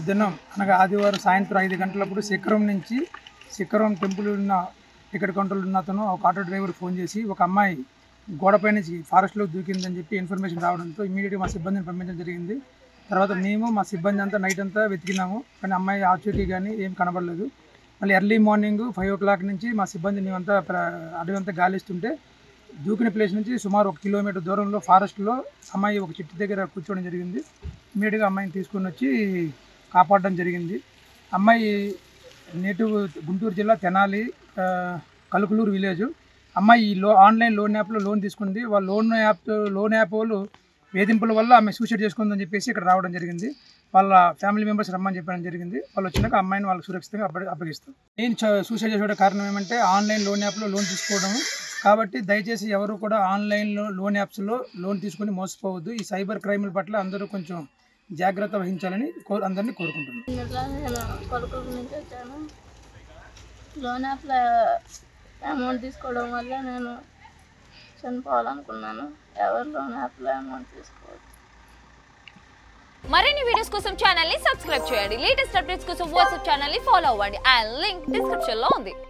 దినం అనగా ఆదివారం సాయంత్రం ఐదు గంటలప్పుడు శిఖరం నుంచి శిఖరం టెంపుల్ ఉన్న టికెట్ కౌంటర్లో ఉన్న అతను ఒక ఆటో డ్రైవర్ ఫోన్ చేసి ఒక అమ్మాయి గోడపై నుంచి ఫారెస్ట్లో దూకిందని చెప్పి ఇన్ఫర్మేషన్ రావడంతో ఇమీడియట్గా మా సిబ్బందిని పంపించడం జరిగింది తర్వాత మేము మా సిబ్బంది అంతా నైట్ అంతా వెతికినాము కానీ అమ్మాయి ఆచూకీ కానీ ఏం కనబడలేదు మళ్ళీ early morning five o'clock నుంచి మా సిబ్బంది మేమంతా ప్ర- అడవి అంతా గాలిస్తుంటే దూకిన ప్లేస్ నుంచి సుమారు ఒక కిలోమీటర్ దూరంలో ఫారెస్ట్లో అమ్మాయి ఒక చెట్టు దగ్గర కూర్చోవడం జరిగింది ఇమీడియట్గా అమ్మాయిని తీసుకొని వచ్చి కాపాడడం జరిగింది అమ్మాయి నేటివ్ గుంటూరు జిల్లా తెనాలి ఆ, కలుకులూరు విలేజ్ అమ్మాయి ఈ లో ఆన్లైన్ లోన్ యాప్లో లోన్ తీసుకుంది వాళ్ళ లోన్ యాప్ లోన్ యాప్ వాళ్ళు వేధింపుల వల్ల ఆమె సూసైడ్ చేసుకుందని చెప్పేసి ఇక్కడ రావడం జరిగింది వాళ్ళ ఫ్యామిలీ మెంబర్స్ రమ్మని చెప్పడం జరిగింది వాళ్ళు వచ్చినాక అమ్మాయిని వాళ్ళకి సురక్షితంగా అప్ప అప్పగిస్తాం నేను చ- సూసైడ్ చేసే కారణం ఏమంటే ఆన్లైన్ లోన్ యాప్లో లోన్ తీసుకోవడం కాబట్టి దయచేసి ఎవరు కూడా ఆన్లైన్లో లోన్ యాప్స్లో లోన్ తీసుకొని మోసపోవద్దు ఈ సైబర్ క్రైమ్ల పట్ల అందరూ కొంచెం జాగ్రత్త వహించాలని కో అందరినీ కోరుకుంటున్నాను ఇట్లా నేను కొడుకుల నుంచి వచ్చాను లోన్ యాప్లో అమౌంట్ తీసుకోవడం వల్ల నేను చనిపోవాలనుకున్నాను ఎవరు లోన్ యాప్లో అమౌంట్ తీసుకోవద్దు మరిన్ని వీడియోస్ కోసం ఛానల్ ని సబ్స్క్రైబ్ చేయండి లేటెస్ట్ అప్డేట్స్ కోసం వాట్సాప్ ఛానల్ ని ఫాలో అవ్వండి అండ్ లింక్ డిస్క్రిప్షన్ లో ఉంది